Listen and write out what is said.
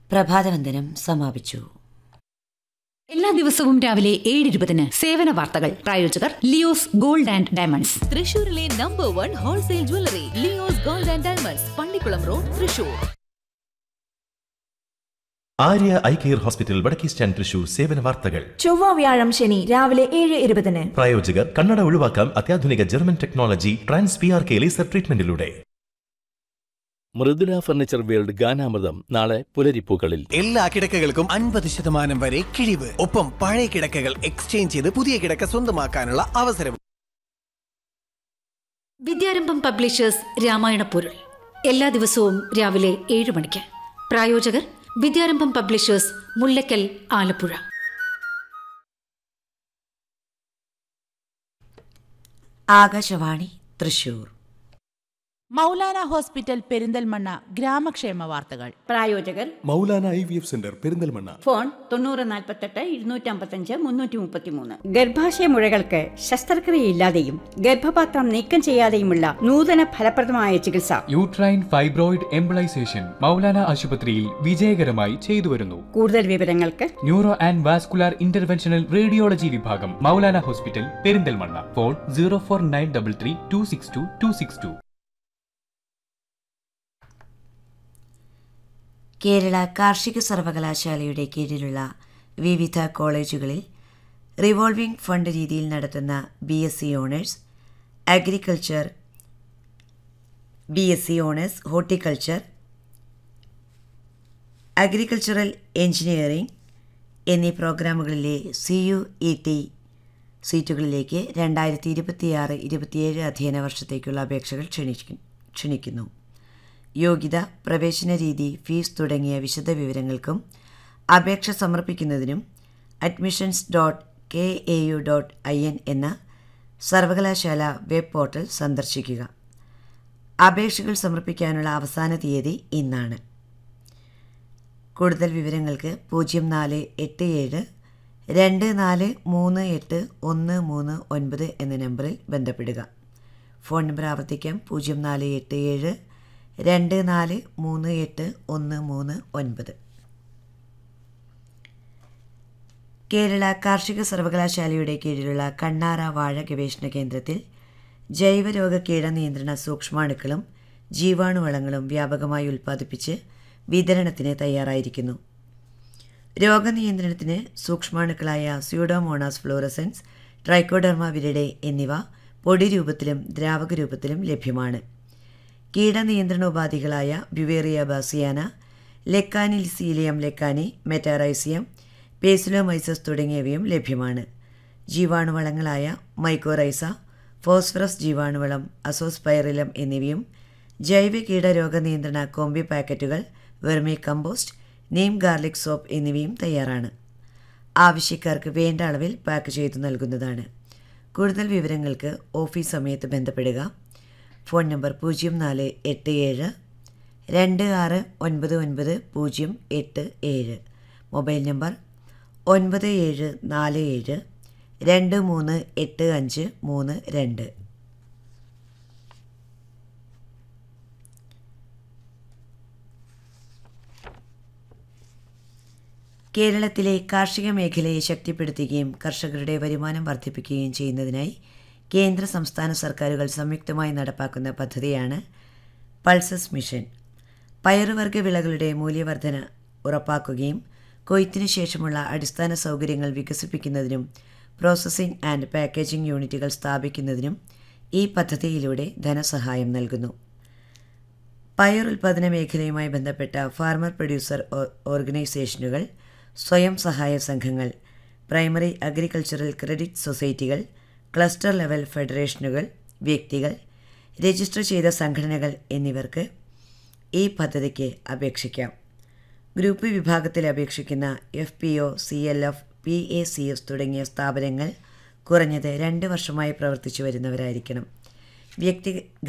പ്രഭാതവന്ദനം സമാപിച്ചു എല്ലാ ദിവസവും രാവിലെ ഏഴ് ഇരുപതിന് സേവന വാർത്തകൾ പ്രായോജകർ ലിയോസ് ഗോൾഡ് ആൻഡ് ഡയമണ്ട്സ് തൃശൂരിലെ number one wholesale jewellery Leo's gold and diamonds Pallikkulam road Thrissur Arya eye care hospital വടക്കേ സ്റ്റാൻഡ് തൃശൂർ സേവന വാർത്തകൾ ചൊവ്വ വ്യാഴം ശനി രാവിലെ ഏഴ് ഇരുപതിന് പ്രായോജകർ കണ്ണട ഒഴിവാക്കാം അത്യാധുനിക German technology trans P R K laser ട്രീറ്റ്മെന്റിലൂടെ മൃദുല ഫർണിച്ചർ വേൾഡ് ഗാനാമൃതം നാളെ പുലരിപ്പൂക്കളിൽ എല്ലാ കിടക്കകൾക്കും അൻപത് ശതമാനം വരെ കിഴിവ് ഒപ്പം പഴയ കിടക്കകൾ എക്സ്ചേഞ്ച് ചെയ്ത് പുതിയ കിടക്ക സ്വന്തമാക്കാനുള്ള അവസരം വിദ്യാരംഭം പബ്ലിഷേഴ്സ് രാമായണ പൊരുൾ എല്ലാ ദിവസവും രാവിലെ ഏഴ് മണിക്ക് പ്രായോജകർ വിദ്യാരംഭം പബ്ലിഷേഴ്സ് മുല്ലക്കൽ ആലപ്പുഴ ആകാശവാണി തൃശൂർ മൗലാന ഹോസ്പിറ്റൽ പെരിന്തൽമണ്ണ ഗ്രാമക്ഷേമ വാർത്തകൾ പ്രായോജകർ Maulana I V F centre Perinthalmanna phone തൊണ്ണൂറ് നാൽപ്പത്തെട്ട് ഇരുന്നൂറ്റമ്പത്തഞ്ച് മുന്നൂറ്റി മുപ്പത്തിമൂന്ന് ഗർഭാശയ മുഴകൾക്ക് ശസ്ത്രക്രിയയില്ലാതെയും ഗർഭപാത്രം നീക്കം ചെയ്യാതെയുമുള്ള നൂതന ഫലപ്രദമായ ചികിത്സ യൂട്രൈൻ ഫൈബ്രോയിഡ് എംബിളൈസേഷൻ മൗലാന ആശുപത്രിയിൽ വിജയകരമായി ചെയ്തുവരുന്നു കൂടുതൽ വിവരങ്ങൾക്ക് neuro and vascular interventional radiology വിഭാഗം Maulana hospital Perinthalmanna phone zero four nine double three two six two two six two Kerala കാർഷിക സർവകലാശാലയുടെ കീഴിലുള്ള വിവിധ കോളേജുകളിൽ റിവോൾവിംഗ് ഫണ്ട് രീതിയിൽ നടത്തുന്ന B S C honours agriculture B S C honours horticulture agricultural engineering എന്നീ പ്രോഗ്രാമുകളിലെ സി യു ഇ ടി സീറ്റുകളിലേക്ക് രണ്ടായിരത്തി ഇരുപത്തിയാറ് ഇരുപത്തിയേഴ് അധ്യയന വർഷത്തേക്കുള്ള അപേക്ഷകൾ ക്ഷണിക്കു ക്ഷണിക്കുന്നു യോഗ്യത പ്രവേശന രീതി ഫീസ് തുടങ്ങിയ വിശദവിവരങ്ങൾക്കും അപേക്ഷ സമർപ്പിക്കുന്നതിനും admissions dot K A U dot I N എന്ന സർവകലാശാല വെബ് പോർട്ടൽ സന്ദർശിക്കുക അപേക്ഷകൾ സമർപ്പിക്കാനുള്ള അവസാന തീയതി ഇന്നാണ് കൂടുതൽ വിവരങ്ങൾക്ക് പൂജ്യം നാല് എട്ട് ഏഴ് രണ്ട് നാല് മൂന്ന് എട്ട് ഒന്ന് മൂന്ന് ഒൻപത് എന്ന നമ്പറിൽ ബന്ധപ്പെടുക ഫോൺ നമ്പർ ആവർത്തിക്കാം പൂജ്യം നാല് എട്ട് ഏഴ് രണ്ട് നാല് മൂന്ന് എട്ട് ഒന്ന് മൂന്ന് ഒൻപത് കേരള കാർഷിക സർവകലാശാലയുടെ കീഴിലുള്ള കണ്ണാറ വാഴ ഗവേഷണ കേന്ദ്രത്തിൽ ജൈവരോഗ കീടനിയന്ത്രണ സൂക്ഷ്മാണുക്കളും ജീവാണുവളങ്ങളും വ്യാപകമായി ഉൽപ്പാദിപ്പിച്ച് വിതരണത്തിന് തയ്യാറായിരിക്കുന്നു രോഗനിയന്ത്രണത്തിന് സൂക്ഷ്മാണുക്കളായ സ്യൂഡോമോണാസ് ഫ്ലോറസൻസ് ട്രൈക്കോഡർമ വിരിഡെ എന്നിവ പൊടി രൂപത്തിലും ദ്രാവക രൂപത്തിലും ലഭ്യമാണ് കീടനിയന്ത്രണോപാധികളായ ബ്യുവേറിയ ബാസിയാന ലെക്കാനിൽസീലിയം ലെക്കാനി മെറ്റാറൈസിയം പേസിലോമൈസസ് തുടങ്ങിയവയും ലഭ്യമാണ് ജീവാണുവളങ്ങളായ മൈക്കോറൈസ ഫോസ്ഫറസ് ജീവാണുവളം അസോസ്പൈറിലം എന്നിവയും ജൈവ കീടരോഗ നിയന്ത്രണ കോമ്പി പാക്കറ്റുകൾ vermicompost neem garlic soap എന്നിവയും തയ്യാറാണ് ആവശ്യക്കാർക്ക് വേണ്ട അളവിൽ പാക്ക് ചെയ്തു നൽകുന്നതാണ് കൂടുതൽ വിവരങ്ങൾക്ക് ഓഫീസ് സമയത്ത് ബന്ധപ്പെടുക ഫോൺ നമ്പർ പൂജ്യം നാല് എട്ട് ഏഴ് രണ്ട് ആറ് ഒൻപത് ഒൻപത് പൂജ്യം എട്ട് ഏഴ് മൊബൈൽ നമ്പർ ഒൻപത് ഏഴ് നാല് ഏഴ് രണ്ട് മൂന്ന് എട്ട് അഞ്ച് മൂന്ന് രണ്ട് കേരളത്തിലെ കാർഷിക മേഖലയെ ശക്തിപ്പെടുത്തുകയും കർഷകരുടെ വരുമാനം വർദ്ധിപ്പിക്കുകയും ചെയ്യുന്നതിനായി കേന്ദ്ര സംസ്ഥാന സർക്കാരുകൾ സംയുക്തമായി നടപ്പാക്കുന്ന പദ്ധതിയാണ് പൾസസ് മിഷൻ പയറുവർഗ്ഗ വിളകളുടെ മൂല്യവർധന ഉറപ്പാക്കുകയും കൊയ്ത്തിനു ശേഷമുള്ള അടിസ്ഥാന സൗകര്യങ്ങൾ വികസിപ്പിക്കുന്നതിനും പ്രോസസ്സിംഗ് ആൻഡ് പാക്കേജിംഗ് യൂണിറ്റുകൾ സ്ഥാപിക്കുന്നതിനും ഈ പദ്ധതിയിലൂടെ ധനസഹായം നൽകുന്നു പയർ ഉൽപ്പാദന മേഖലയുമായി ബന്ധപ്പെട്ട ഫാർമർ പ്രൊഡ്യൂസർ ഓർഗനൈസേഷനുകൾ സ്വയം സഹായ സംഘങ്ങൾ പ്രൈമറി അഗ്രികൾച്ചറൽ ക്രെഡിറ്റ് സൊസൈറ്റികൾ ക്ലസ്റ്റർ ലെവൽ ഫെഡറേഷനുകൾ വ്യക്തികൾ രജിസ്റ്റർ ചെയ്ത സംഘടനകൾ എന്നിവർക്ക് ഈ പദ്ധതിക്ക് അപേക്ഷിക്കാം ഗ്രൂപ്പ് വിഭാഗത്തിൽ അപേക്ഷിക്കുന്ന F P O C L F P A C S തുടങ്ങിയ സ്ഥാപനങ്ങൾ കുറഞ്ഞത് രണ്ട് വർഷമായി പ്രവർത്തിച്ചു വരുന്നവരായിരിക്കണം വ്യക്തി